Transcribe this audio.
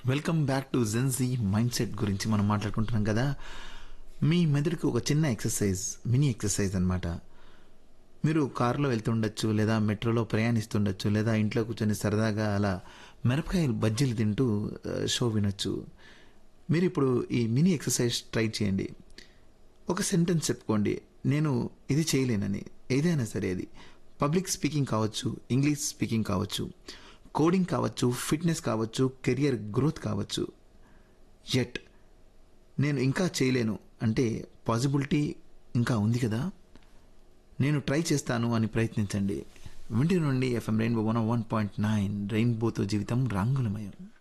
welcome back to Gen Z mindset గురించి మనం మాట్లాడుకుంటున్నాం కదా మీ మెదడుకు ఒక చిన్న ఎక్సర్సైజ్ మినీ ఎక్సర్సైజ్ అన్నమాట మీరు కారులో వెళ్తుండొచ్చు లేదా మెట్రోలో ప్రయాణిస్తుండొచ్చు లేదా ఇంట్లో కూర్చొని సరదాగా అలా మిరపకాయలు బజ్జీలు తింటూ ఆ, షో వినొచ్చు మీరు ఇప్పుడు ఈ మినీ ఎక్సర్సైజ్ ట్రై చేయండి ఒక సెంటెన్స్ చెప్పుకోండి నేను ఇది చేయలేనని ఏదైనా సరే అది పబ్లిక్ స్పీకింగ్ కావచ్చు ఇంగ్లీష్ స్పీకింగ్ కావచ్చు కోడింగ్ కావచ్చు ఫిట్నెస్ కావచ్చు కెరియర్ గ్రోత్ కావచ్చు ఎట్ నేను ఇంకా చేయలేను అంటే పాసిబిలిటీ ఇంకా ఉంది కదా నేను ట్రై చేస్తాను అని ప్రయత్నించండి వింటి నుండి FM Rainbow one one point nine రెయిన్బోతో జీవితం రంగులమయం